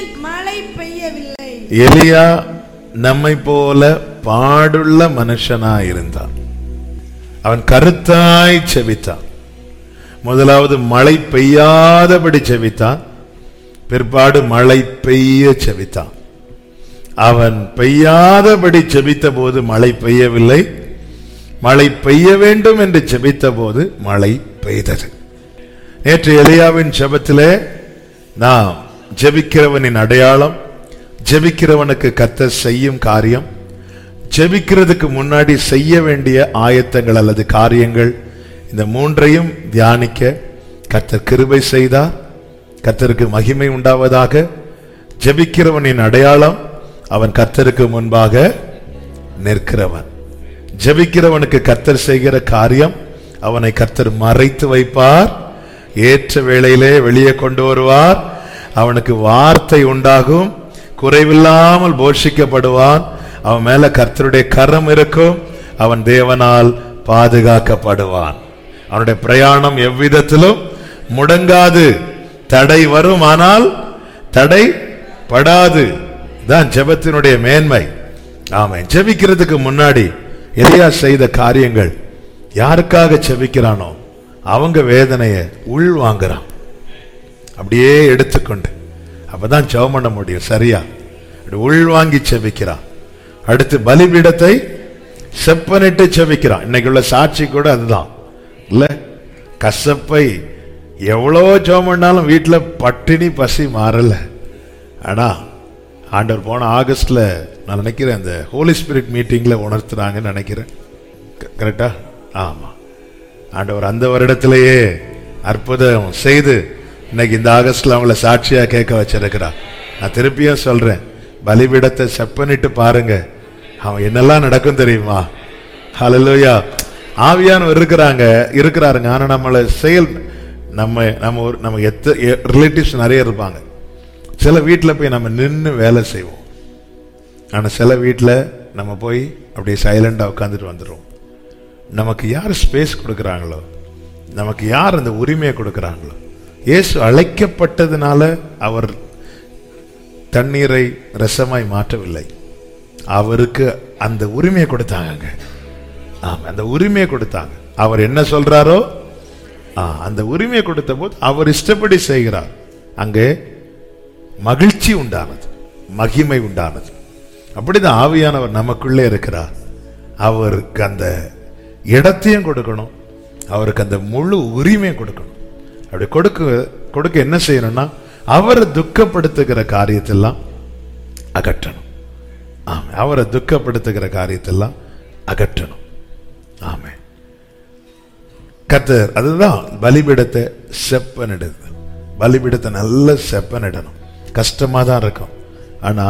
பூமியில் மழை பெய்யவில்லை எலியா நம்மை போல பாடுள்ள மனுஷனா இருந்தான் அவன் கருத்தாய் செபித்தான் முதலாவது மழை பெய்யாதபடி செபித்தான் பிற்பாடு மழை பெய்ய செபித்தான் அவன் பெய்யாதபடி செபித்த போது மழை பெய்யவில்லை மழை பெய்ய வேண்டும் என்று செபித்த போது மழை பெய்தது நேற்று எலியாவின் ஜெபத்திலே நாம் ஜெபிக்கிறவனின் அடையாளம் ஜெபிக்கிறவனுக்கு கத்த செய்யும் காரியம் ஜெபிக்கிறதுக்கு முன்னாடி செய்ய வேண்டிய ஆயத்தங்கள் அல்லது காரியங்கள் இந்த மூன்றையும் தியானிக்க கர்த்தர் கிருபை செய்தார் கர்த்தருக்கு மகிமை உண்டாவதாக ஜெபிக்கிறவனின் அடையாளம் அவன் கர்த்தருக்கு முன்பாக நிற்கிறவன் ஜெபிக்கிறவனுக்கு கர்த்தர் செய்கிற காரியம் அவனை கர்த்தர் மறைத்து வைப்பார் ஏற்ற வேளையிலே வெளியே கொண்டு வருவார் அவனுக்கு வார்த்தை உண்டாகும் குறைவில்லாமல் போஷிக்கப்படுவான் அவன் மேல கர்த்தருடைய கரம் இருக்கும் அவன் தேவனால் பாதுகாக்கப்படுவான் அவனுடைய பிரயாணம் எவ்விதத்திலும் முடங்காது தடை வரும் ஆனால் தடை படாது தான் ஜெபத்தினுடைய மேன்மை ஆமென் ஜெபிக்கிறதுக்கு முன்னாடி எலியா செய்த காரியங்கள் யாருக்காக ஜெபிக்கிறானோ அவங்க வேதனையை உள் வாங்குறான் அப்படியே எடுத்துக்கொண்டு அப்பதான் ஜெபம் பண்ண முடியும் சரியா அப்படி உள் வாங்கி செபிக்கிறான் அடுத்து பலிபீடத்தை செப்பனிட்டு செபிக்கிறான் இன்னைக்கு உள்ள சாட்சி கூட அதுதான் இல்ல கசப்பை எவ்வளோ ஜெபம் பண்ணாலும் வீட்டுல பட்டினி பசி மாறல ஆனா ஆண்டவர் போன ஆகஸ்ட்ல நான் நினைக்கிறேன் அந்த ஹோலி ஸ்பிரிட் மீட்டிங்ல உணர்த்துறாங்கன்னு நினைக்கிறேன் க- கரெக்டா ஆமா ஆண்டவர் அந்த வருடத்திலேயே அற்புதம் செய்து இன்னைக்கு இந்த ஆகஸ்ட்ல அவங்கள சாட்சியா கேட்க வச்சிருக்கிறார் நான் திருப்பியும் சொல்றேன் பலிபீடத்தை செப்பனிட்டு பாருங்க அவன் என்னெல்லாம் நடக்கும் தெரியுமா ஹalleluya ஆவியானவர் இருக்கிறாங்க இருக்கிறாருங்க ஆனா நம்மள செயல் நம்ம நம்ம ஒரு நம்ம எத்த ரிலேட்டிவ்ஸ் நிறைய இருப்பாங்க சில வீட்டில் போய் நம்ம நின்று வேலை செய்வோம் ஆனா சில வீட்டில் நம்ம போய் அப்படியே சைலண்டா உட்காந்துட்டு வந்துடுவோம் நமக்கு யார் ஸ்பேஸ் கொடுக்குறாங்களோ நமக்கு யார் அந்த உரிமையை கொடுக்குறாங்களோ இயேசு அழைக்கப்பட்டதுனால அவர் தண்ணீரை ரசமாய் மாற்றவில்லை அவருக்கு அந்த உரிமையை கொடுத்தாங்க ஆமா அந்த உரிமையை கொடுத்தாங்க அவர் என்ன சொல்றாரோ ஆ, அந்த உரிமையை கொடுத்த போது அவர் இஷ்டப்படி செய்கிறார் அங்கே மகிழ்ச்சி உண்டானது மகிமை உண்டானது அப்படிதான் ஆவியானவர் நமக்குள்ளே இருக்கிறார் அவருக்கு அந்த இடத்தையும் கொடுக்கணும் அவருக்கு அந்த முழு உரிமையை கொடுக்கணும் அப்படி கொடுக்க கொடுக்க என்ன செய்யணும்னா அவரை துக்கப்படுத்துகிற காரியத்தெல்லாம் அகற்றணும் ஆமா அவரை துக்கப்படுத்துகிற காரியத்தெல்லாம் அகற்றணும் ஆமே கர்த்தர் அதுதான் பலிபீடத்தை செப்பனிடுது பலிபீடத்தை நல்ல செப்பனிடணும் கஷ்டமா தான் இருக்கும் ஆனா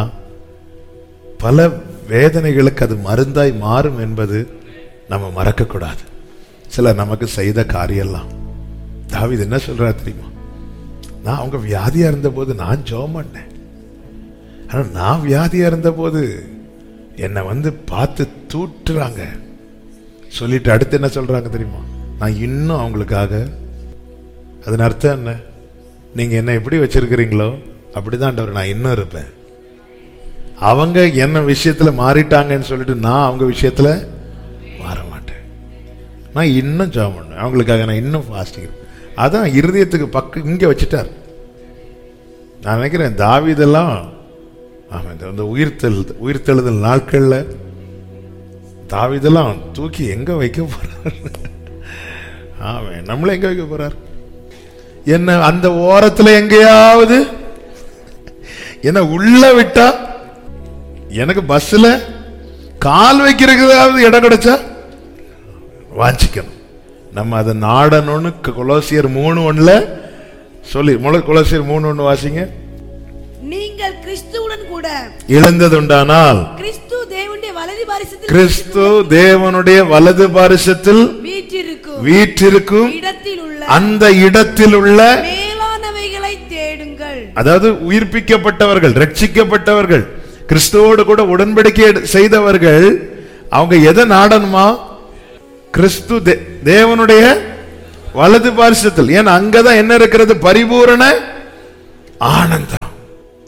பல வேதனைகளுக்கு அது மருந்தாய் மாறும் என்பது நம்ம மறக்கக்கூடாது சிலர் நமக்கு செய்த காரியெல்லாம் தாவீது என்ன சொல்றாரு தெரியுமா நான் அவங்க வியாதியா இருந்தபோது நான் ஜெபம் பண்ணேன் ஆனா நான் வியாதியா இருந்தபோது என்னை வந்து பார்த்து தூட்டுறாங்க சொல்லிட்டு அடுத்து என்ன சொல்றாங்க தெரியுமா நான் இன்னும் அவங்களுக்காக அதன் அர்த்தம் என்ன நீங்க என்ன எப்படி வச்சிருக்கிறீங்களோ அப்படிதான் ஆண்டவர் நான் இன்னும் இருப்பேன் அவங்க என்ன விஷயத்துல மாறிட்டாங்கன்னு சொல்லிட்டு நான் அவங்க விஷயத்துல மாற மாட்டேன் நான் இன்னும் ஜெபம் பண்ணேன் அவங்களுக்காக நான் இன்னும் ஃபாஸ்டிங் அதான் இருதயத்துக்கு பக்கம் இங்க வச்சுட்டார் நான் நினைக்கிறேன் தாவீதெல்லாம் ஆமா இந்த இந்த உயிர்த்தெழு உயிர்த்தெழுதல் நாட்கள்ல தாவீதெல்லாம் தூக்கி எங்க வைக்க போறார் ஆமாம் நம்மள எங்க வைக்க போறார் என்ன அந்த ஓரத்துல எங்கேயாவது என்ன உள்ள விட்டா எனக்கு பஸ்ல கால் வைக்கிறதுக்காவது இடம் கிடைச்சா வாஞ்சிக்கணும் நம்ம அதை நாடணும்னு கொலோசியர் மூணு ஒண்ணுல சொல்லி முழு கொலோசியர் மூணு ஒண்ணு வாசிங்க நீங்கள் கிறிஸ்துவுடன் கூட இழந்ததுண்டானால் கிறிஸ்து தேவனுடைய வலது பாரிசத்தில் கிறிஸ்து தேவனுடைய வலது பாரிசத்தில் வீற்றிருக்கும் வீற்றிருக்கும் இடத்தில் உள்ள அந்த இடத்தில் உள்ள மேலானவைகளை தேடுங்கள் அதாவது உயிர்ப்பிக்கப்பட்டவர்கள் ரட்சிக்கப்பட்டவர்கள் கிறிஸ்துவோடு கூட உடன்படிக்கை எடு- செய்தவர்கள் அவங்க எதை நாடணுமா கிறிஸ்து தே- தேவனுடைய வலது பாரிசத்தில் ஏன்னா அங்கதான் என்ன இருக்கிறது பரிபூரண ஆனந்தம்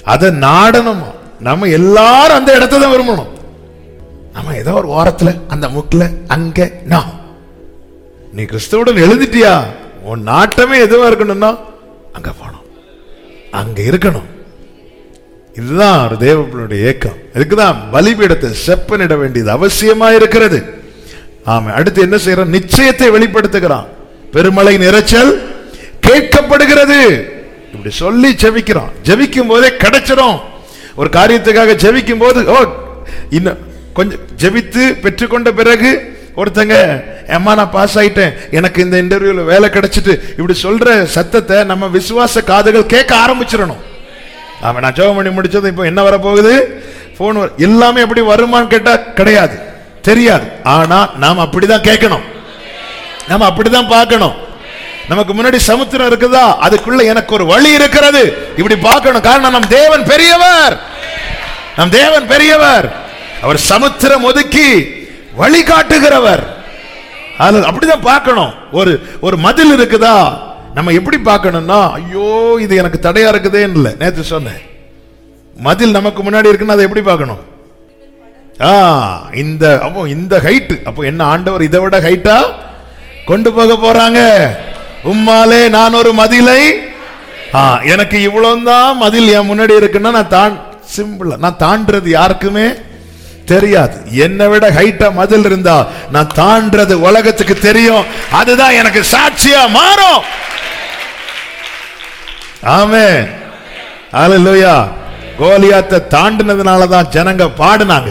அதை நாடணுமா நம்ம எல்லாரும் அந்த இடத்த தான் விரும்பணும் நம்ம ஏதோ ஒரு ஓரத்துல அந்த முக்குல அங்க நான் நீ கிறிஸ்துவுடன் எழுதிட்டியா உன் நாட்டமே எதுவா இருக்கணும்னா அங்க போகணும் அங்க இருக்கணும் இதுதான் ஒரு தேவனுடைய ஏக்கம் இதுக்குதான் பலிபீடத்தை செப்பனிட வேண்டியது அவசியமா இருக்கிறது ஆமா அடுத்து என்ன செய்யறான் நிச்சயத்தை வெளிப்படுத்துகிறான் பெருமழை நிறைச்சல் கேட்கப்படுகிறது இப்படி சொல்லி ஜெபிக்கிறான் ஜெபிக்கும் போதே கிடைச்சிடும் ஒரு காரியத்துக்காக ஜெபிக்கும் போது ஓ இன்னும் கொஞ்சம் ஜெபித்து பெற்றுக்கொண்ட பிறகு ஒருத்தங்க அம்மா நான் பாஸ் ஆயிட்டேன் எனக்கு இந்த இன்டர்வியூல வேலை கிடைச்சிட்டு இப்படி சொல்ற சத்தத்தை நம்ம விசுவாச காதுகள் கேட்க ஆரம்பிச்சிடணும் ஆமா நான் ஜெபம் பண்ணி முடிச்சது இப்போ என்ன வர போகுது போன் எல்லாமே எப்படி வருமான்னு கேட்டா கிடையாது தெரியாது ஆனா நாம் அப்படிதான் கேட்கணும் நாம அப்படிதான் பார்க்கணும் நமக்கு முன்னாடி சமுத்திரம் இருக்குதா அதுக்குள்ள எனக்கு ஒரு வழி இருக்கிறது இப்படி பார்க்கணும் காரணம் நம் தேவன் பெரியவர் நம் தேவன் பெரியவர் அவர் சமுத்திரம் ஒதுக்கி வழி காட்டுகிறவர் அது அப்படிதான் பார்க்கணும் ஒரு ஒரு மதில் இருக்குதா நம்ம எப்படி பார்க்கணும்னா ஐயோ இது எனக்கு தடையா இருக்குதே இல்ல நேத்து சொன்னேன் மதில் நமக்கு முன்னாடி இருக்குன்னு அதை எப்படி பார்க்கணும் ஆ இந்த அப்போ இந்த ஹைட் அப்போ என்ன ஆண்டவர் இதை விட ஹைட்டா கொண்டு போக போறாங்க உம்மாலே நான் ஒரு மதிலை ஆ எனக்கு இவ்வளவுதான் மதில் என் முன்னாடி இருக்குன்னா நான் தான் சிம்பிளா நான் தாண்டது யாருக்குமே தெரியாது என்னை விட ஹைட்டா மதில் இருந்தா நான் தாண்டது உலகத்துக்கு தெரியும் அதுதான் எனக்கு சாட்சியா மாறும் ஆமே ஹalleluya கோலியாத்தை தாண்டினதுனால தான் ஜனங்க பாடுனாங்க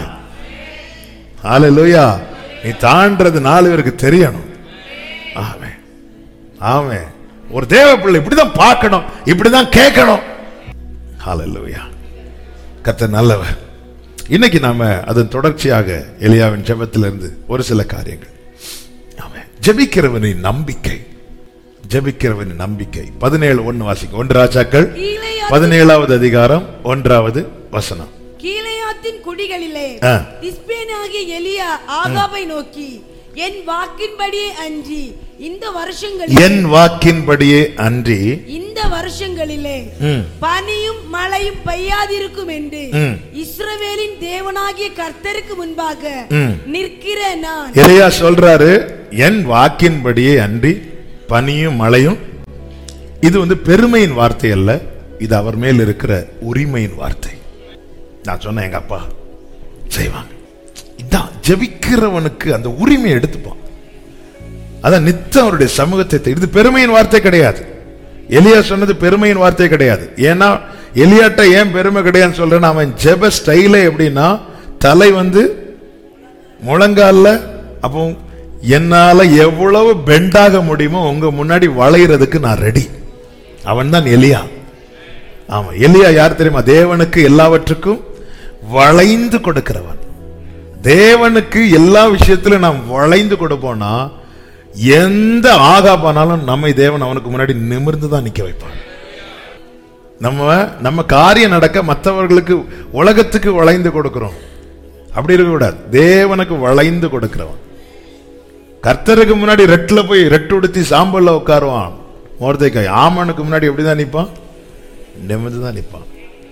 ஹalleluya நீ தாண்டது நாலு பேருக்கு தெரியணும் ஆமே ஆமே ஒரு தேவ பிள்ளை இப்படிதான் பார்க்கணும் இப்படிதான் கேட்கணும் ஹalleluya கர்த்தர் நல்லவர் இன்னைக்கு நாம அதன் தொடர்ச்சியாக எலியாவின் ஜெபத்திலிருந்து ஒரு சில காரியங்கள் ஆமே ஜெபிக்கிறவனின் நம்பிக்கை ஜெபிக்கிறவனின் நம்பிக்கை பதினேழு ஒன்னு வாசிக்க ஒன்று ராஜாக்கள் கீலேயாத் பதினேழாவது அதிகாரம் ஒன்றாவது வசனம் கீலேயாத்தின் குடிகளிலே ஆ. திஸ்பேனாகிய எலியா ஆகாபை நோக்கி என் வாக்கின்படியே அன்றி இந்த வருஷங்களில் என் வாக்கின்படியே அன்றி இந்த வருஷங்களிலே ம், பனியும் மழையும் பெய்யாதிருக்கும் என்று ம். இஸ்ரவேலின் தேவனாகிய கர்த்தருக்கு முன்பாக ம். நிற்கிற நான் எலியா சொல்றாரு என் வாக்கின்படியே அன்றி பனியும் மழையும் இது வந்து பெருமையின் வார்த்தை அல்ல இது அவர் மேல் இருக்கிற உரிமையின் வார்த்தை நான் சொன்னேன் எங்க அப்பா செய்வாங்க இதான் ஜெபிக்கிறவனுக்கு அந்த உரிமை எடுத்துப்பான் அதான் நித்தம் அவருடைய சமூகத்தை தே- இது பெருமையின் வார்த்தை கிடையாது எலியா சொன்னது பெருமையின் வார்த்தை கிடையாது ஏன்னா எலியாட்ட ஏன் பெருமை கிடையாதுன்னு சொல்றேன்னா அவன் ஜெப ஸ்டைலே எப்படின்னா தலை வந்து முழங்கால்ல அப்போ என்னால எவ்வளவு பெண்டாக முடியுமோ உங்க முன்னாடி வளையறதுக்கு நான் ரெடி அவன் தான் எலியா ஆமா எலியா யார் தெரியுமா தேவனுக்கு எல்லாவற்றுக்கும் வளைந்து கொடுக்கிறவன் தேவனுக்கு எல்லா விஷயத்திலும் நாம் வளைந்து கொடுப்போம்னா எந்த ஆகாபானாலும் நம்மை தேவன் அவனுக்கு முன்னாடி நிமிர்ந்து தான் நிக்க வைப்பான் நம்ம நம்ம காரியம் நடக்க மற்றவர்களுக்கு உலகத்துக்கு வளைந்து கொடுக்கிறோம் அப்படி இருக்கக்கூடாது தேவனுக்கு வளைந்து கொடுக்கிறவன் கர்த்தருக்கு முன்னாடி ரெட்டுல போய் ரெட்டு உடுத்தி சாம்பல்ல உட்காருவான் மோர்தைக்காய் ஆமனுக்கு முன்னாடி எப்படிதான் நிப்பான் நிமிர்ந்து தான் நிப்பான்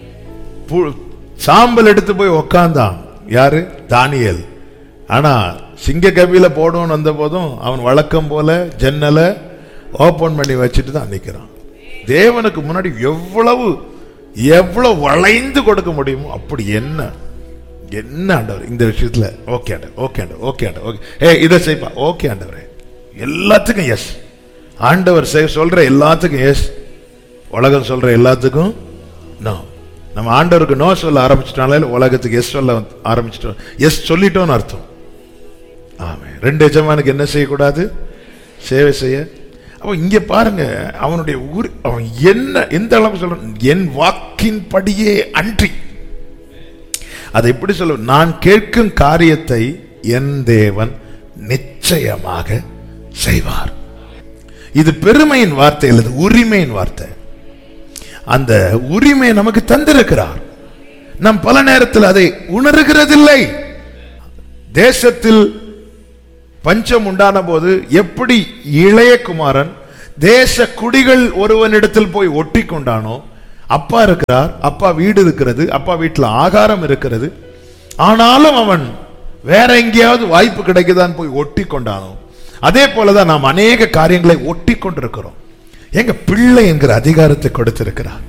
பு- சாம்பல் எடுத்து போய் உக்காந்தான் யாரு தானியேல் ஆனா சிங்க கபில போடுவோன்னு வந்த போதும் அவன் வழக்கம் போல ஜன்னலை ஓபன் பண்ணி வச்சுட்டு தான் நிக்கிறான் தேவனுக்கு முன்னாடி எவ்வளவு எவ்வளவு வளைந்து கொடுக்க முடியுமோ அப்படி என்ன என்ன ஆண்டவர் இந்த விஷயத்துல ஓகே ஆண்டவர் ஓகே ஆண்டவர் ஓகே ஆண்டவர் ஓகே ஏ இதை செய்ப்பா ஓகே ஆண்டவரே எல்லாத்துக்கும் எஸ் ஆண்டவர் செய் சொல்ற எல்லாத்துக்கும் எஸ் உலகம் சொல்ற எல்லாத்துக்கும் நோ நம்ம ஆண்டவருக்கு நோ சொல்ல ஆரம்பிச்சிட்டாலே உலகத்துக்கு எஸ் சொல்ல ஆரம்பிச்சிட்டோம் எஸ் சொல்லிட்டோம்னு அர்த்தம் ஆமே ரெண்டு எஜமானுக்கு என்ன செய்யக்கூடாது சேவை செய்ய அப்போ இங்க பாருங்க அவனுடைய ஊர் அவன் என்ன எந்த அளவுக்கு சொல்றான் என் வாக்கின்படியே அன்றி அதை எப்படி சொல்ல நான் கேட்கும் காரியத்தை என் தேவன் நிச்சயமாக செய்வார் இது பெருமையின் வார்த்தை அல்லது உரிமையின் வார்த்தை அந்த உரிமை நமக்கு தந்திருக்கிறார் நாம் பல நேரத்தில் அதை உணர்கிறதில்லை தேசத்தில் பஞ்சம் உண்டான போது எப்படி இளைய குமாரன் தேச குடிகள் ஒருவனிடத்தில் போய் ஒட்டி கொண்டானோ அப்பா இருக்கிறார் அப்பா வீடு இருக்கிறது அப்பா வீட்டுல ஆகாரம் இருக்கிறது ஆனாலும் அவன் வேற எங்கேயாவது வாய்ப்பு கிடைக்குதான்னு போய் ஒட்டி கொண்டானோ அதே போலதான் நாம் அநேக காரியங்களை ஒட்டி கொண்டிருக்கிறோம் எங்க பிள்ளை என்கிற அதிகாரத்தை கொடுத்திருக்கிறார்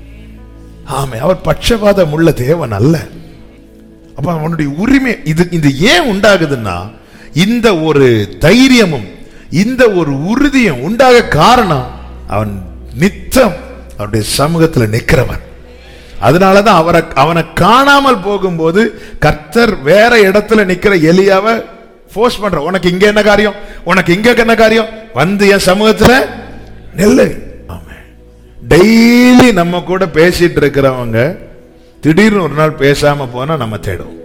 ஆமே அவர் பட்சபாதம் உள்ள தேவன் அல்ல அப்ப அவனுடைய உரிமை இது இது ஏன் உண்டாகுதுன்னா இந்த ஒரு தைரியமும் இந்த ஒரு உறுதியும் உண்டாக காரணம் அவன் நித்தம் அவனுடைய சமூகத்துல நிக்கிறவன் அதனாலதான் அவரை அவனை காணாமல் போகும்போது கர்த்தர் வேற இடத்துல நிக்கிற எலியாவை ஃபோர்ஸ் பண்ற உனக்கு இங்க என்ன காரியம் உனக்கு இங்க என்ன காரியம் வந்து என் சமூகத்துல நெல்லு ஆமே டெய்லி நம்ம கூட பேசிட்டு இருக்கிறவங்க திடீர்னு ஒரு நாள் பேசாம போனா நம்ம தேடுவோம்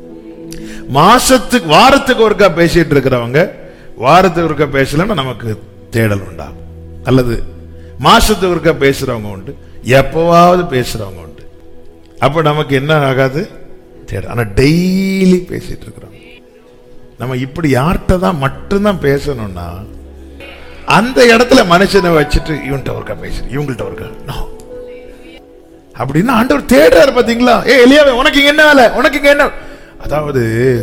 மாசத்துக்கு வாரத்துக்கு ஒருக்கா பேசிட்டு இருக்கிறவங்க வாரத்துக்கு ஒருக்கா பேசலன்னா நமக்கு தேடல் உண்டாகும் அல்லது மாசத்துக்கு ஒருக்கா பேசுறவங்க உண்டு எப்பவாவது பேசுறவங்க உண்டு அப்ப நமக்கு என்ன ஆகாது தேட ஆனா டெய்லி பேசிட்டு இருக்கிறோம் நம்ம இப்படி யார்கிட்ட தான் மட்டும்தான் பேசணும்னா அந்த இடத்துல மனுஷனை வச்சுட்டு இவன்கிட்ட ஒருக்கா பேசு இவங்கள்ட்ட ஒருக்கா நோ அப்படின்னு ஆண்டவர் தேடுறாரு பாத்தீங்களா ஏ எலியாவே உனக்கு இங்க என்ன வேலை உனக்கு இங்க என்ன அதாவது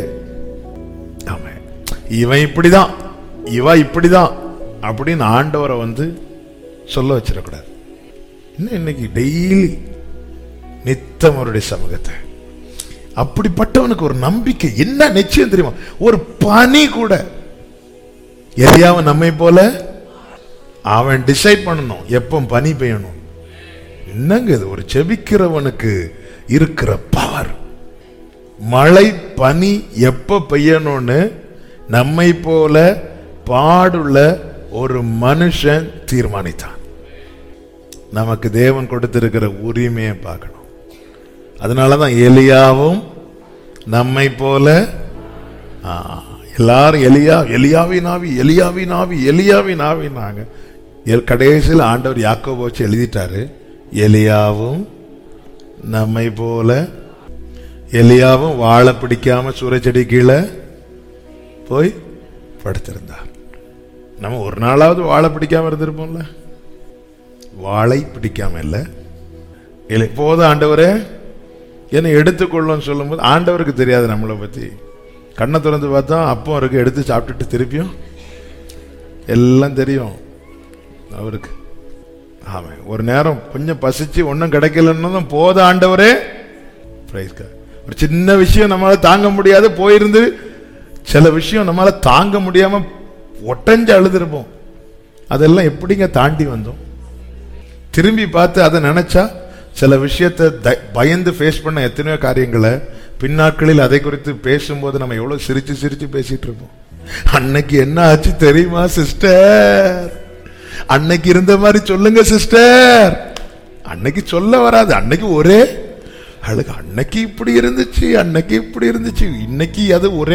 ஆமா இவன் இப்படிதான் இவ இப்படிதான் அப்படின்னு ஆண்டவரை வந்து சொல்ல வச்சிடக்கூடாது இன்னும் இன்னைக்கு டெய்லி நித்தம் அவருடைய சமூகத்தை அப்படிப்பட்டவனுக்கு ஒரு நம்பிக்கை என்ன நிச்சயம் தெரியுமா ஒரு பனி கூட எலியாவன் நம்மை போல அவன் டிசைட் பண்ணணும் எப்போ பனி பெய்யணும் என்னங்க இது ஒரு செபிக்கிறவனுக்கு இருக்கிற பவர் மழை பனி எப்ப பெய்யணும்னு நம்மை போல பாடுள்ள ஒரு மனுஷன் தீர்மானித்தான் நமக்கு தேவன் கொடுத்திருக்கிற உரிமையை பார்க்கணும் அதனாலதான் எலியாவும் நம்மை போல ஆ, எல்லாரும் எலியா எலியாவின் ஆவி எலியாவின் ஆவி எலியாவின் ஆவினாங்க எல்- கடைசியில் ஆண்டவர் யாக்கோபை வச்சு எழுதிட்டாரு எலியாவும் நம்மை போல எலியாவும் வாழை பிடிக்காம சூறைச்செடி கீழே போய் படுத்திருந்தார் நம்ம ஒரு நாளாவது வாழை பிடிக்காம இருந்திருப்போம்ல வாழை பிடிக்காம இல்ல இல்லை போதும் ஆண்டவரே என்னை எடுத்துக்கொள்ளும் சொல்லும்போது ஆண்டவருக்கு தெரியாது நம்மளை பத்தி கண்ணை திறந்து பார்த்தா அப்பம் இருக்கு எடுத்து சாப்பிட்டுட்டு திருப்பியும் எல்லாம் தெரியும் அவருக்கு ஆமாம் ஒரு நேரம் கொஞ்சம் பசிச்சு ஒன்றும் கிடைக்கலன்னு போதும் ஆண்டவரே Praise God. ஒரு சின்ன விஷயம் நம்மளால தாங்க முடியாது போயிருந்து சில விஷயம் நம்மளால தாங்க முடியாம ஒட்டஞ்சு அழுதுருப்போம் அதெல்லாம் எப்படிங்க தாண்டி வந்தோம் திரும்பி பார்த்து அதை நினைச்சா சில விஷயத்தை த- பயந்து ஃபேஸ் பண்ண எத்தனையோ காரியங்களை பின்னாட்களில் அதை குறித்து பேசும்போது நம்ம எவ்வளவு சிரிச்சு சிரிச்சு பேசிட்டு இருப்போம் அன்னைக்கு என்ன ஆச்சு தெரியுமா சிஸ்டர் அன்னைக்கு இருந்த மாதிரி சொல்லுங்க சிஸ்டர் அன்னைக்கு சொல்ல வராது அன்னைக்கு ஒரே அழுக அன்னைக்கு இப்படி இருந்துச்சு அன்னைக்கு இப்படி இருந்துச்சு இன்னைக்கு அது ஒரே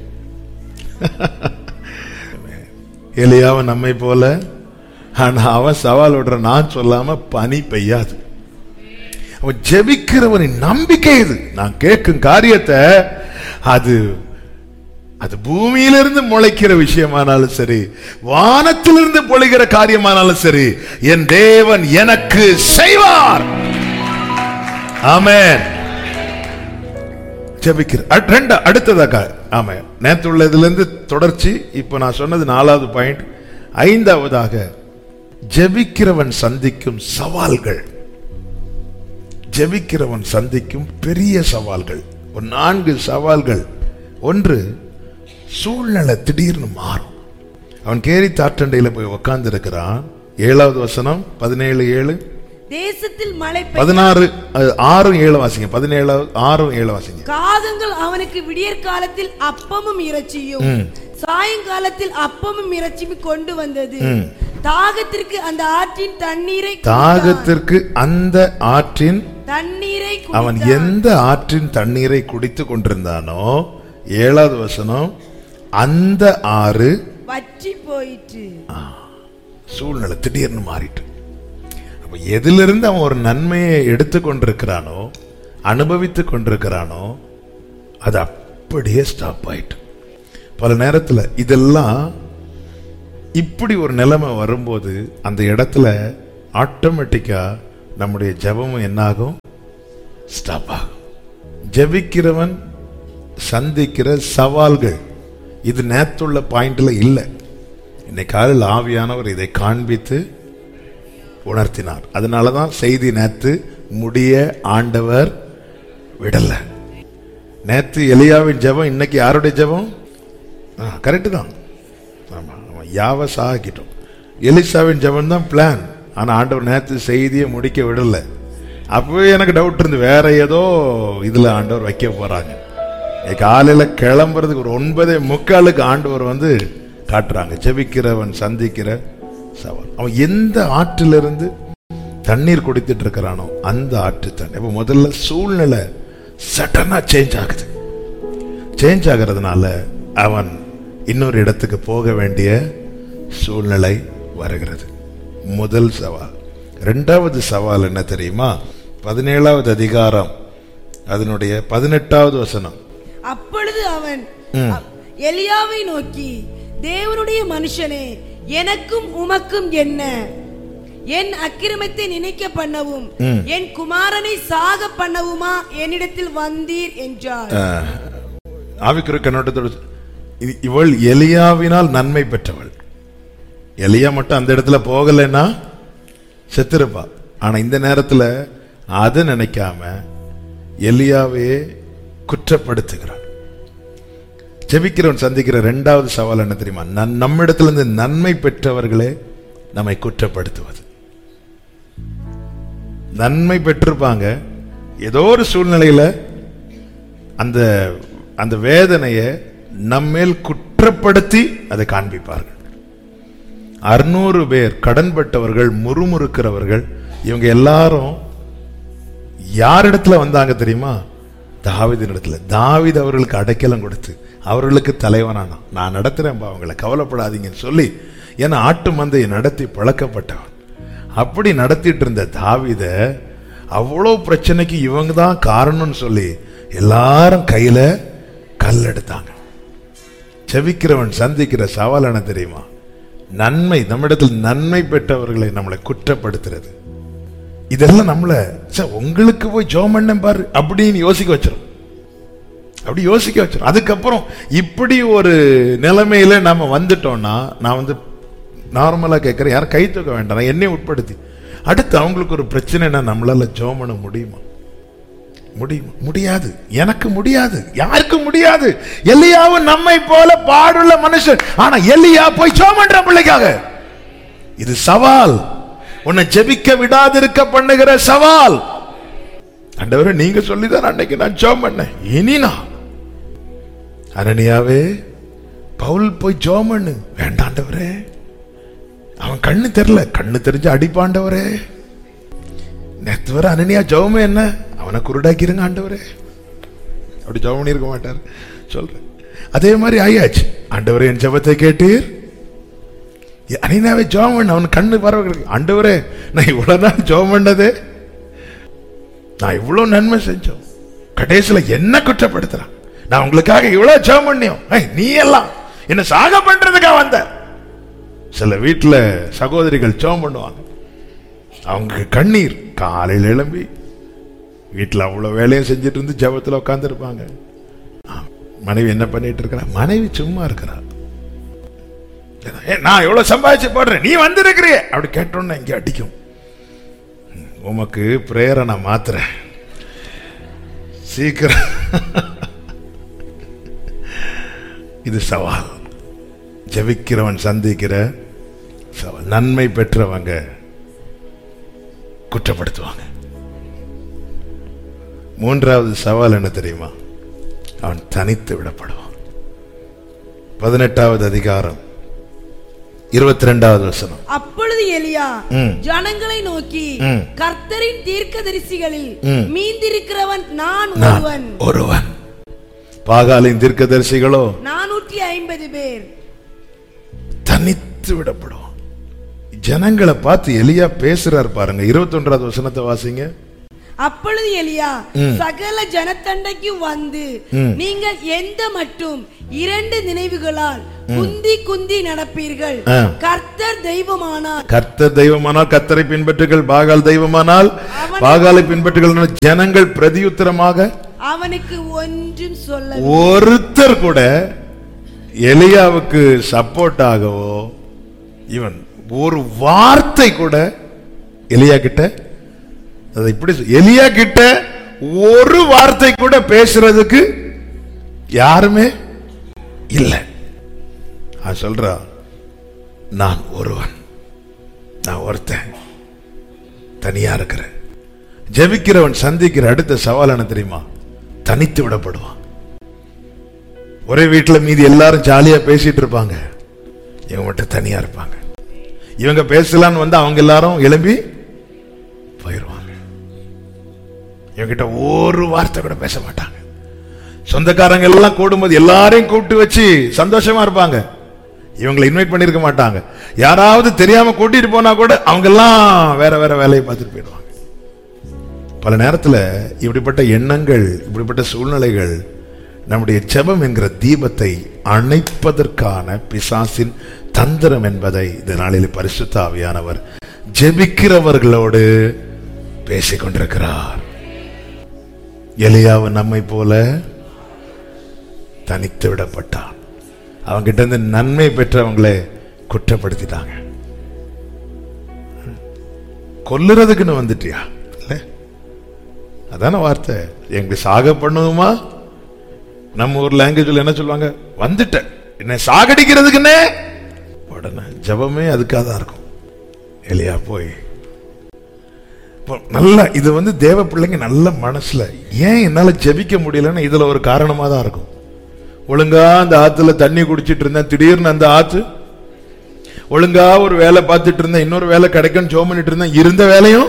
எலியாவன் நம்மை போல ஆனா அவன் சவால் விடுற நான் சொல்லாம பனி பெய்யாது அவன் ஜெபிக்கிறவனின் நம்பிக்கை இது நான் கேட்கும் காரியத்தை அது அது பூமியிலிருந்து முளைக்கிற விஷயமானாலும் சரி வானத்திலிருந்து பொழிகிற காரியமானாலும் சரி என் தேவன் எனக்கு செய்வார் ஆமென் ஜெபிக்கிற அட்- ரெண்டா அடுத்ததாக்கா ஆமா நேற்று உள்ளதுல இருந்து தொடர்ச்சி இப்போ நான் சொன்னது நாலாவது பாயிண்ட் ஐந்தாவதாக ஜெபிக்கிறவன் சந்திக்கும் சவால்கள் ஜெபிக்கிறவன் சந்திக்கும் பெரிய சவால்கள் ஒரு நான்கு சவால்கள் ஒன்று சூழ்நிலை திடீர்னு மாறும் அவன் கேரி தாற்றண்டையில போய் உக்காந்து இருக்கிறான் ஏழாவது வசனம் பதினேழு ஏழு தேசத்தில் மழை பெய்ய பதினாறு அது ஆறும் ஏழு வாசிங்க பதினேழாவது ஆறும் ஏழு வாசிங்க காகங்கள் அவனுக்கு விடியற் காலத்தில் அப்பமும் இறைச்சியும் சாயங்காலத்தில் அப்பமும் இறைச்சியும் கொண்டு வந்தது தாகத்திற்கு அந்த ஆற்றின் தண்ணீரை குடித்தான். தாகத்திற்கு அந்த ஆற்றின் தண்ணீரை அவன் குடித்தான். எந்த ஆற்றின் தண்ணீரை குடித்து கொண்டிருந்தானோ ஏழாவது வசனம் அந்த ஆறு வற்றி போயிற்று சூழ்நிலை திடீர்னு மாறிட்டு அப்ப எதிலிருந்து அவன் ஒரு நன்மையை எடுத்து கொண்டிருக்கிறானோ அனுபவித்து கொண்டிருக்கிறானோ அது அப்படியே ஸ்டாப் ஆயிட்டு பல நேரத்துல இதெல்லாம் இப்படி ஒரு நிலைமை வரும்போது அந்த இடத்துல ஆட்டோமேட்டிக்கா நம்முடைய ஜெபமும் என்னாகும் ஸ்டாப் ஆகும் ஜெபிக்கிறவன் சந்திக்கிற சவால்கள் இது நேத்துள்ள பாயிண்ட்ல இல்லை இன்னைக்கு காலையில் ஆவியானவர் இதை காண்பித்து உணர்த்தினார் அதனால தான் செய்தி நேத்து முடிய ஆண்டவர் விடல நேத்து எலியாவின் ஜெபம் இன்னைக்கு யாருடைய ஜெபம் கரெக்டு தான் ஆமா ஆமா யாவை சாகிட்டோம் எலிசாவின் ஜெபம் தான் பிளான் ஆனா ஆண்டவர் நேத்து செய்தியை முடிக்க விடல அப்பவே எனக்கு டவுட் இருந்து வேற ஏதோ இதுல ஆண்டவர் வைக்க போறாங்க இன்னைக்கு காலையில கிளம்புறதுக்கு ஒரு ஒன்பதே முக்காலுக்கு ஆண்டவர் வந்து காட்டுறாங்க ஜெபிக்கிறவன் சந்திக்கிற சவால் அவன் எந்த ஆற்றிலிருந்து தண்ணீர் குடித்துட்டு இருக்கிறானோ அந்த ஆற்று தண்ணி இப்ப முதல்ல சூழ்நிலை சடனா சேஞ்ச் ஆகுது சேஞ்ச் ஆகிறதுனால அவன் இன்னொரு இடத்துக்கு போக வேண்டிய சூழ்நிலை வருகிறது முதல் சவால் ரெண்டாவது சவால் என்ன தெரியுமா பதினேழாவது அதிகாரம் அதனுடைய பதினெட்டாவது வசனம் அப்பொழுது அவன் எலியாவை நோக்கி தேவனுடைய மனுஷனே எனக்கும் உமக்கும் என்ன என் அக்கிரமத்தை நினைக்க பண்ணவும் என் குமாரனை சாக பண்ணவுமா என்னிடத்தில் வந்தீர் என்றார் ஆவிக்குரிய கண்ணோட்டத்தோடு இ- இவள் எலியாவினால் நன்மை பெற்றவள் எலியா மட்டும் அந்த இடத்துல போகலைன்னா செத்திருப்பா ஆனா இந்த நேரத்துல அதை நினைக்காம எலியாவே குற்றப்படுத்துகிறான் ஜெபிக்கிறவன் சந்திக்கிற ரெண்டாவது சவால் என்ன தெரியுமா நன்- நம்மிடத்துல இருந்து நன்மை பெற்றவர்களே நம்மை குற்றப்படுத்துவது நன்மை பெற்றிருப்பாங்க ஏதோ ஒரு சூழ்நிலையில அந்த அந்த வேதனையை நம்மேல் குற்றப்படுத்தி அதை காண்பிப்பார்கள் அறுநூறு பேர் கடன்பட்டவர்கள் முறுமுறுக்கிறவர்கள் இவங்க எல்லாரும் யாரிடத்துல வந்தாங்க தெரியுமா தாவீதின் இடத்துல தாவீது அவர்களுக்கு அடைக்கலம் கொடுத்து அவர்களுக்கு தலைவனானான் நான் நடத்துறேன்பா அவங்களை கவலைப்படாதீங்கன்னு சொல்லி ஏன்னா ஆட்டு மந்தையை நடத்தி பழக்கப்பட்டவன் அப்படி நடத்திட்டு இருந்த தாவீத அவ்வளவு பிரச்சனைக்கு இவங்க தான் காரணம்னு சொல்லி எல்லாரும் கையில கல் எடுத்தாங்க செவிக்கிறவன் சந்திக்கிற சவால் என்ன தெரியுமா நன்மை நம்மிடத்தில் நன்மை பெற்றவர்களை நம்மளை குற்றப்படுத்துறது இதெல்லாம் நம்மள ச்சே, உங்களுக்கு போய் ஜோம் பண்ணேன் பாரு அப்படின்னு யோசிக்க வச்சிரும் அப்படி யோசிக்க வச்சிரும் அதுக்கப்புறம் இப்படி ஒரு நிலைமையில நாம வந்துட்டோம்னா நான் வந்து நார்மலா கேட்கிறேன் யாரும் கை தூக்க வேண்டாம் நான் என்னை உட்படுத்தி அடுத்து அவங்களுக்கு ஒரு பிரச்சனைனா நம்மளால ஜோம் பண்ண முடியுமா முடியுமா முடியாது எனக்கு முடியாது யாருக்கும் முடியாது எலியாவும் நம்மை போல பாடுள்ள மனுஷன் ஆனா எலியா போய் ஜோம் பண்ற பிள்ளைக்காக இது சவால் உன்னை ஜெபிக்க விடாதிருக்க பண்ணுகிற சவால் ஆண்டவரே நீங்க சொல்லிதான் அன்னைக்கு நான் ஜோம் பண்ணேன் இனி நான் அனனியாவே பவுல் போய் ஜோம் பண்ணு வேண்டாண்டவரே அவன் கண்ணு தெரியல கண்ணு தெரிஞ்சு அடிப்பாண்டவரே நேத்து வர அனனியா ஜெபமே என்ன அவனை குருடாக்கிருங்க ஆண்டவரே அப்படி ஜெபம் பண்ணியிருக்க மாட்டார் சொல்றேன் அதே மாதிரி ஆயாச்சு ஆண்டவரே என் ஜெபத்தை கேட்டீர் அனினாவே ஜெபம் பண்ண அவன் கண்ணு பரவ ஆண்டவரே நான் இவ்வளவு நாள் ஜெபம் பண்ணதே நான் இவ்வளவு நன்மை செஞ்சோம் கடைசியில என்ன குற்றப்படுத்துறான் நான் உங்களுக்காக இவ்வளவு ஜெபம் பண்ணியோம் ஏய், நீ எல்லாம் என்ன சாக பண்றதுக்கா வந்த சில வீட்டுல சகோதரிகள் ஜெபம் பண்ணுவாங்க அவங்க கண்ணீர் காலையில் எழும்பி வீட்டில் அவ்வளோ வேலையும் செஞ்சுட்டு இருந்து ஜபத்தில் உட்காந்துருப்பாங்க மனைவி என்ன பண்ணிட்டு இருக்கிறா மனைவி சும்மா இருக்கிறா ஏ, நான் எவ்வளவு சம்பாதிச்சு போடுறேன் நீ வந்திருக்கிறியே அப்படி கேட்டோன்னு இங்கே அடிக்கும் ம், உமக்கு பிரேயரை நான் மாத்துறேன் சீக்கிரம் இது சவால் ஜெபிக்கிறவன் சந்திக்கிற சவால் நன்மை பெற்றவங்க குற்றப்படுத்துவாங்க மூன்றாவது சவால் என்ன தெரியுமா அவன் தனித்து விடப்படுவான் பதினெட்டாவது அதிகாரம் இருபத்தி ரெண்டாவது வசனம் அப்பொழுது எலியா ம். ஜனங்களை நோக்கி ம். கர்த்தரின் தீர்க்கதரிசிகளில் ம். மீந்திருக்கிறவன் நான் நான் ஒருவன் ஒருவன் பாகாலின் தீர்க்கதரிசிகளோ நானூற்றி ஐம்பது பேர் தனித்து விடப்படுவான் ஜனங்களை பார்த்து எலியா பேசுறார் பாருங்க இருபத்தி ஒன்றாவது வசனத்தை வாசிங்க அப்பொழுது எலியா சகல ஜனத்தண்டைக்கு வந்து நீங்கள் எந்த மட்டும் இரண்டு நினைவுகளால் குந்தி குந்தி நடப்பீர்கள் ஆ. கர்த்தர் தெய்வமானார் கர்த்தர் தெய்வமானால் கர்த்தரை பின்பற்றுகள் பாகால் தெய்வமானால் பாகாலை பின்பற்றுகள் ஜனங்கள் பிரதியுத்தரமாக அவனுக்கு ஒன்றும் சொல்ல ஒருத்தர் கூட எலியாவுக்கு சப்போர்ட் ஆகவோ இவன் ஒரு வார்த்தை கூட எலியா கிட்ட அதை இப்படி சொ- எலியா கிட்ட ஒரு வார்த்தை கூட பேசுறதுக்கு யாருமே இல்லை அவன் சொல்றா நான் ஒருவன் நான் ஒருத்தன் தனியா இருக்கிறேன் ஜெபிக்கிறவன் சந்திக்கிற அடுத்த சவால் என்ன தெரியுமா தனித்து விடப்படுவான் ஒரே வீட்டுல மீதி எல்லாரும் ஜாலியா பேசிட்டு இருப்பாங்க இவங்க மட்டும் தனியா இருப்பாங்க இவங்க பேசலான்னு வந்து அவங்க எல்லாரும் எழும்பி போயிடுவாங்க இவங்கிட்ட ஒரு வார்த்தை கூட பேச மாட்டாங்க சொந்தக்காரங்க எல்லாம் கூடும்போது எல்லாரையும் கூப்பிட்டு வச்சு சந்தோஷமா இருப்பாங்க இவங்களை இன்வைட் பண்ணிருக்க மாட்டாங்க யாராவது தெரியாம கூட்டிட்டு போனா கூட அவங்க எல்லாம் வேற வேற வேலையை பார்த்துட்டு போயிடுவாங்க பல நேரத்துல இப்படிப்பட்ட எண்ணங்கள் இப்படிப்பட்ட சூழ்நிலைகள் நம்முடைய ஜெபம் என்கிற தீபத்தை அணைப்பதற்கான பிசாசின் தந்திரம் என்பதை இந்த நாளில் பரிசுத்த ஆவியானவர் ஜெபிக்கிறவர்களோடு பேசிக் கொண்டிருக்கிறார் எலியாவு நம்மை போல தனித்து விடப்பட்டான் அவங்கிட்ட இருந்து நன்மை பெற்றவங்களை குற்றப்படுத்திட்டாங்க கொல்லுறதுக்குன்னு வந்துட்டியா இல்லை அதான வார்த்தை எங்களை சாக பண்ணுவோமா நம்ம ஊர் லாங்குவேஜ்ல என்ன சொல்லுவாங்க வந்துட்டேன் என்ன சாகடிக்கிறதுக்குன்னே உடனே ஜெபமே அதுக்காக தான் இருக்கும் எலியா போய் இப்போ நல்ல இது வந்து தேவ பிள்ளைங்க நல்ல மனசுல ஏன் என்னால ஜெபிக்க முடியலன்னு இதுல ஒரு காரணமா தான் இருக்கும் ஒழுங்கா அந்த ஆத்துல தண்ணி குடிச்சிட்டு இருந்தேன் திடீர்னு அந்த ஆத்து ஒழுங்கா ஒரு வேலை பார்த்துட்டு இருந்தேன் இன்னொரு வேலை கிடைக்கும் ஜோம் பண்ணிட்டு இருந்தேன் இருந்த வேலையும்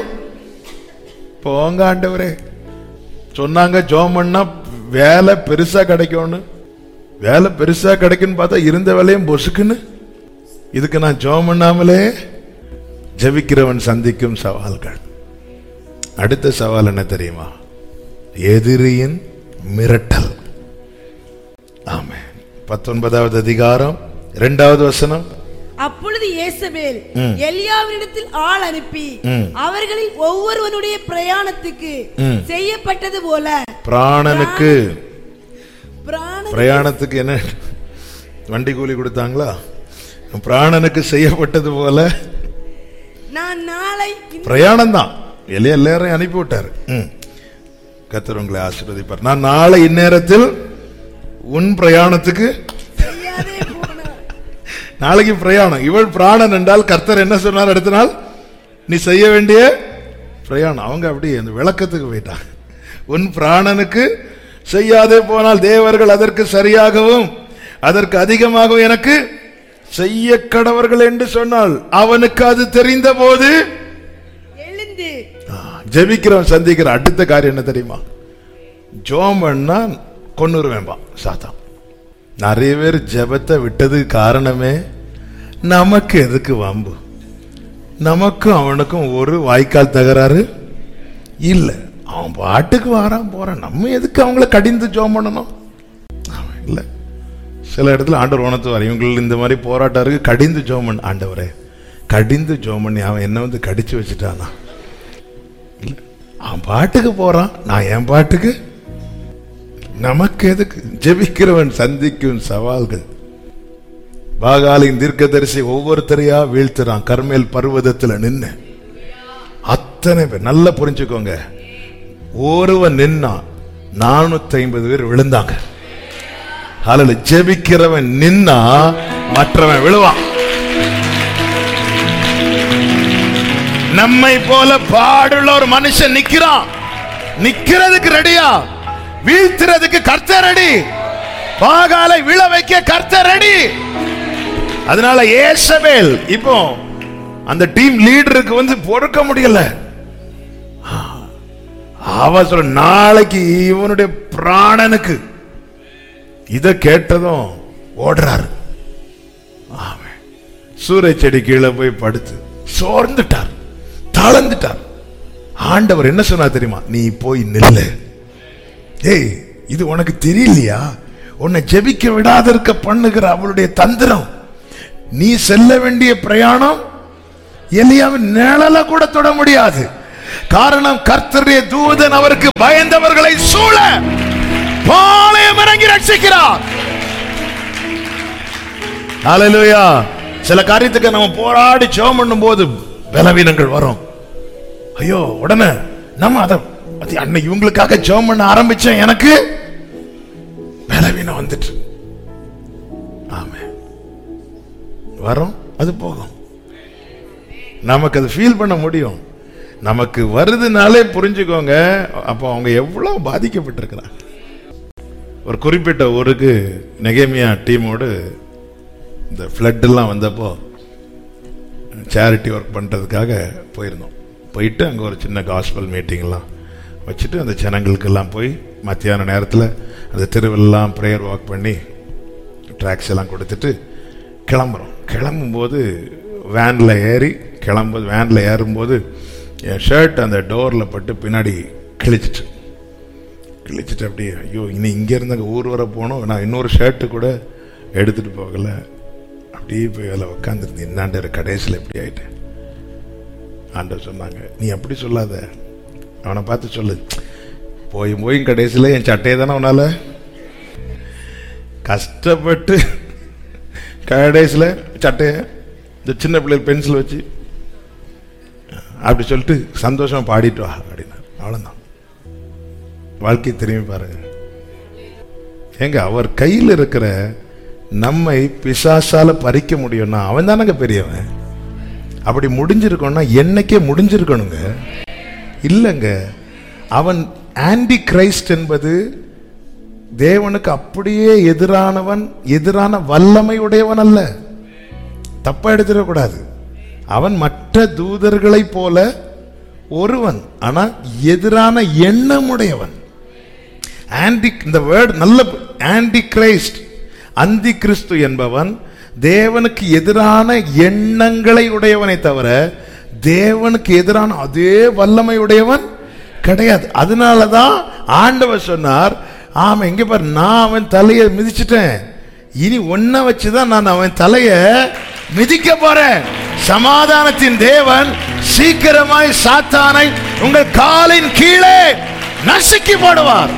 போங்க ஆண்டவரே சொன்னாங்க ஜோம் பண்ணா வேலை பெருசா கிடைக்கும்னு வேலை பெருசா கிடைக்குன்னு பார்த்தா இருந்த வேலையும் பொசுக்குன்னு இதுக்கு நான் ஜோம் பண்ணாமலே ஜெபிக்கிறவன் சந்திக்கும் சவால்கள் அடுத்த சவால் என்ன தெரியுமா எதிரியின் மிரட்டல் ஆமே பத்தொன்பதாவது அதிகாரம் இரண்டாவது வசனம் அப்பொழுது இயேசபேல் எலியாவினிடத்தில் ஆள் அனுப்பி அவர்களில் ஒவ்வொருவனுடைய பிரயாணத்துக்கு செய்யப்பட்டது போல பிராணனுக்கு பிராண பிரயாணத்துக்கு என்ன வண்டி கூலி கொடுத்தாங்களா பிராணனுக்கு செய்யப்பட்டது போல நான் நாளை இந்த பிரயாணம் தான் எல்லைய எல்லாரையும் அனுப்பி விட்டாரு ம். கர்த்தர் உங்களை ஆசீர்வதிப்பார் நான் நாளை இந்நேரத்தில் உன் பிரயாணத்துக்கு செய்யாதே போனார் நாளைக்கு பிரயாணம் இவள் பிராணன் என்றால் கர்த்தர் என்ன சொன்னார் அடுத்த நாள் நீ செய்ய வேண்டிய பிரயாணம் அவங்க அப்படி அந்த விளக்கத்துக்கு போயிட்டாங்க உன் பிராணனுக்கு செய்யாதே போனால் தேவர்கள் அதற்கு சரியாகவும் அதற்கு அதிகமாகவும் எனக்கு செய்ய கடவர்கள் என்று சொன்னால் அவனுக்கு அது தெரிந்த போது எழுந்து ஜெபிக்கிறவன் சந்திக்கிற அடுத்த காரியம் என்ன தெரியுமா ஜோம் பண்ணா கொன்னுருவேன்பா சாத்தான் நிறைய பேர் ஜெபத்தை விட்டதுக்கு காரணமே நமக்கு எதுக்கு வம்பு நமக்கும் அவனுக்கும் ஒரு வாய்க்கால் தகராறு இல்ல அவன் பாட்டுக்கு வாரான் போறான் நம்ம எதுக்கு அவங்கள கடிந்து ஜோம் பண்ணணும் அவன் இல்ல சில இடத்துல ஆண்டவர் உணர்த்துவார் இவங்களுக்கு இந்த மாதிரி போராட்டம் இருக்கு கடிந்து ஜோம் பண்ண ஆண்டவரே கடிந்து ஜோம் பண்ணி அவன் என்ன வந்து கடிச்சு வச்சுட்டானா இல்ல அவன் பாட்டுக்கு போறான் நான் என் பாட்டுக்கு நமக்கு எதுக்கு ஜெபிக்கிறவன் சந்திக்கும் சவால்கள் பாகாலின் தீர்க்கதரிசி ஒவ்வொருத்தரையா வீழ்த்துறான் கர்மேல் பர்வதத்துல நின்னு அத்தனை பேர் நல்லா புரிஞ்சுக்கோங்க ஒருவன் நின்னா நானூத்தி ஐம்பது பேர் விழுந்தாங்க அதுல ஜெபிக்கிறவன் நின்னா மற்றவன் விழுவான் நம்மை போல பாடுள்ள ஒரு மனுஷன் நிக்கிறான் நிக்கிறதுக்கு ரெடியா வீழ்த்துறதுக்கு கர்த்தர் ரெடி பாகாலை விழ வைக்க கர்த்தர் ரெடி அதனால ஏசபேல் இப்போ அந்த டீம் லீடருக்கு வந்து பொறுக்க முடியல அவ சொல்ற நாளைக்கு இவனுடைய பிராணனுக்கு இத கேட்டதும் ஓடுறாரு ஆமென். சூறை செடி கீழே போய் படுத்து சோர்ந்துட்டார் தளர்ந்துட்டார் ஆண்டவர் என்ன சொன்னா தெரியுமா நீ போய் நில்லு ஏய் இது உனக்கு தெரியலையா உன்னை ஜெபிக்க விடாத இருக்க பண்ணுகிற அவளுடைய தந்திரம் நீ செல்ல வேண்டிய பிரயாணம் எலியாவின் நிழல கூட தொட முடியாது காரணம் கர்த்தருடைய தூதன் அவருக்கு பயந்தவர்களை சூழ பாளையம் இறங்கி ரட்சிக்கிறார் ஹalleluya சில காரியத்துக்கு நம்ம போராடி ஜெபம் பண்ணும்போது பலவீனங்கள் வரும் ஐயோ உடனே நம்ம அத அது அன்னை இவங்களுக்காக ஜெபம் பண்ண ஆரம்பிச்சேன் எனக்கு பலவீனம் வந்துட்டு ஆமே வரும் அது போகும் நமக்கு அது ஃபீல் பண்ண முடியும் நமக்கு வருதுனாலே புரிஞ்சுக்கோங்க அப்போ அவங்க எவ்வளவு பாதிக்கப்பட்டிருக்கிறாங்க ஒரு குறிப்பிட்ட ஊருக்கு நெகேமியா டீமோடு இந்த flood எல்லாம் வந்தப்போ சேரிட்டி ஒர்க் பண்ணுறதுக்காக போயிருந்தோம் போயிட்டு அங்கே ஒரு சின்ன காஸ்பல் மீட்டிங்லாம் வச்சுட்டு அந்த ஜனங்களுக்கெல்லாம் போய் மத்தியான நேரத்தில் அந்த தெருவெல்லாம் ப்ரேயர் வாக் பண்ணி ட்ராக்ஸ் எல்லாம் கொடுத்துட்டு கிளம்புறோம் கிளம்பும்போது வேனில் ஏறி கிளம்பும்போது வேனில் ஏறும்போது என் ஷர்ட் அந்த டோரில் பட்டு பின்னாடி கிழிச்சிட்டு கிழிச்சிட்டு அப்படியே ஐயோ இனி இங்கேருந்து அங்கே ஊர் வர போனோம் நான் இன்னொரு ஷர்ட்டு கூட எடுத்துகிட்டு போகலை அப்படியே போய் அதில் உட்காந்துருந்தேன் என்னாண்டு கடைசியில் எப்படி ஆயிட்டேன் ஆண்டவர் சொன்னாங்க நீ அப்படி சொல்லாத அவனை பார்த்து சொல்லு போய் போய் கடைசியில் என் சட்டையை தானே உன்னால கஷ்டப்பட்டு கடைசியில் சட்டையை இந்த சின்ன பிள்ளைகள் பென்சில் வச்சு அப்படி சொல்லிட்டு சந்தோஷமா பாடிட்டு வா அப்படின்னா அவ்வளோதான் வாழ்க்கை திரும்பி பாருங்க ஏங்க அவர் கையில் இருக்கிற நம்மை பிசாசால பறிக்க முடியும்னா அவன் தானங்க பெரியவன் அப்படி முடிஞ்சிருக்கணும்னா என்னைக்கே முடிஞ்சிருக்கணுங்க இல்லைங்க அவன் ஆன்டி கிரைஸ்ட் என்பது தேவனுக்கு அப்படியே எதிரானவன் எதிரான வல்லமை உடையவன் அல்ல தப்பா எடுத்துடக்கூடாது அவன் மற்ற தூதர்களைப் போல ஒருவன் ஆனா எதிரான எண்ணம் உடையவன் ஆன்டி இந்த வேர்ட் நல்ல ஆன்டி கிரைஸ்ட் அந்தி கிறிஸ்து என்பவன் தேவனுக்கு எதிரான எண்ணங்களை உடையவனை தவிர தேவனுக்கு எதிரான அதே வல்லமை உடையவன் கிடையாது அதனாலதான் ஆண்டவர் சொன்னார் ஆமா எங்க பாரு நான் அவன் தலையை மிதிச்சிட்டேன் இனி ஒன்ன வச்சுதான் நான் அவன் தலைய மிதிக்க போறேன் சமாதானத்தின் தேவன் சீக்கிரமாய் சாத்தானை உங்கள் காலின் கீழே நசுக்கி போடுவார்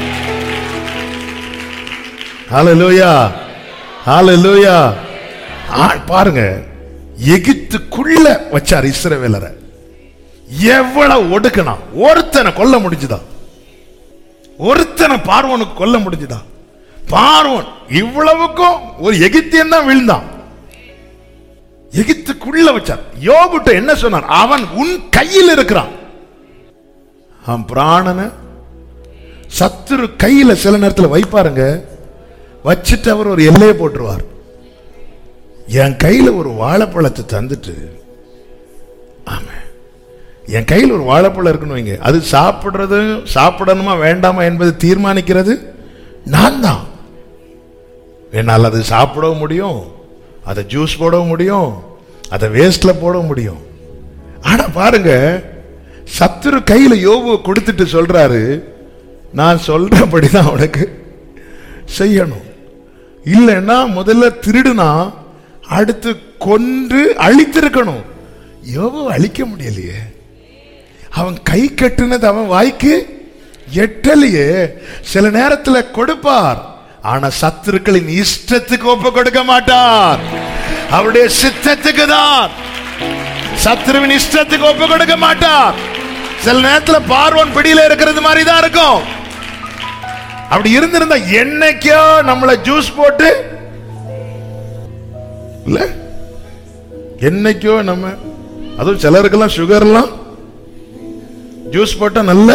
ஹalleluya ஹalleluya ஆ, பாருங்க எகிப்துக்குள்ள வச்சார் இஸ்ரவேலரை எவ்வளவு ஒடுக்கணும் ஒருத்தனை கொல்ல முடிஞ்சுதா ஒருத்தனை பார்வோனுக்கு கொல்ல முடிஞ்சுதா பார்வோன் இவ்வளவுக்கும் ஒரு எகிப்தியன் தான் விழுந்தான் எகிப்துக்குள்ள வச்சார் யோபுட்ட என்ன சொன்னார் அவன் உன் கையில் இருக்கிறான் அவன் பிராணனை சத்துரு கையில சில நேரத்தில் வைப்பாருங்க வச்சுட்டு அவர் ஒரு எல்லையை போட்டுருவார் என் கையில ஒரு வாழைப்பழத்தை தந்துட்டு ஆமா என் கையில் ஒரு வாழைப்பழம் இருக்குன்னு வைங்க அது சாப்பிடுறது சாப்பிடணுமா வேண்டாமா என்பது தீர்மானிக்கிறது நான் தான் என்னால் அது சாப்பிடவும் முடியும் அதை ஜூஸ் போடவும் முடியும் அதை வேஸ்ட்ல போடவும் முடியும் ஆனா பாருங்க சத்துரு கையில யோபு கொடுத்துட்டு சொல்றாரு நான் சொல்றபடிதான் உனக்கு செய்யணும் இல்லைன்னா முதல்ல திருடுனா அடுத்து கொன்று அழித்திருக்கணும் யோபு அழிக்க முடியலையே அவன் கை கட்டுனது அவன் வாய்க்கு எட்டலையே சில நேரத்துல கொடுப்பார் ஆனா சத்துருக்களின் இஷ்டத்துக்கு ஒப்பு கொடுக்க மாட்டார் அவருடைய சித்தத்துக்கு தான் சத்துருவின் இஷ்டத்துக்கு ஒப்பு கொடுக்க மாட்டார் சில நேரத்துல பார்வன் பிடியில இருக்கிறது மாதிரி தான் இருக்கும் அப்படி இருந்திருந்தா என்னைக்கோ நம்மள ஜூஸ் போட்டு இல்ல என்னைக்கோ நம்ம அதுவும் சிலருக்கெல்லாம் சுகர்லாம் ஜூஸ் போட்டா நல்ல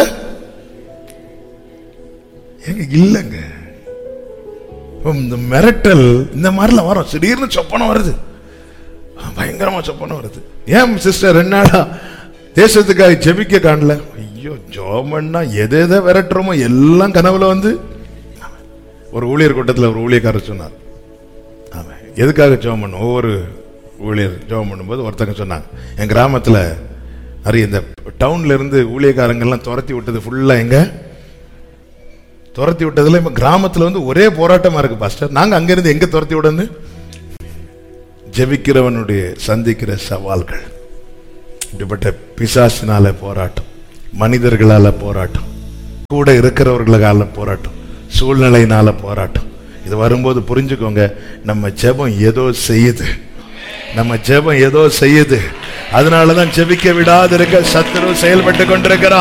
ஏங்க இல்லைங்க இப்ப இந்த மிரட்டல் இந்த மாதிரிலாம் வரும் திடீர்னு சொப்பனம் வருது பயங்கரமா சொப்பனம் வருது ஏன் சிஸ்டர் ரெண்டு நாளா தேசத்துக்காக ஜெபிக்க காணல ஐயோ ஜோமன்னா எதை எதை விரட்டுறோமோ எல்லாம் கனவுல வந்து ஒரு ஊழியர் கூட்டத்தில் ஒரு ஊழியக்காரர் சொன்னார் ஆமா எதுக்காக ஜெபம் பண்ணும் ஒவ்வொரு ஊழியர் ஜெபம் பண்ணும்போது ஒருத்தங்க சொன்னாங்க என் கிராமத்தில் நிறைய இந்த டவுன்ல இருந்து ஊழியக்காரங்கெல்லாம் துரத்தி விட்டது ஃபுல்லா எங்க துரத்தி விட்டதுல இப்ப கிராமத்துல வந்து ஒரே போராட்டமா இருக்கு பாஸ்டர் நாங்க அங்க இருந்து எங்க துரத்தி விடன்னு ஜெபிக்கிறவனுடைய சந்திக்கிற சவால்கள் இப்படிப்பட்ட பிசாசினால போராட்டம் மனிதர்களால போராட்டம் கூட இருக்கிறவர்களால போராட்டம் சூழ்நிலையினால போராட்டம் இது வரும்போது புரிஞ்சுக்கோங்க நம்ம ஜெபம் ஏதோ செய்யுது நம்ம ஜெபம் ஏதோ செய்யுது அதனாலதான் ஜெபிக்க விடாதிருக்க சத்துரு செயல்பட்டு கொண்டிருக்கிறான்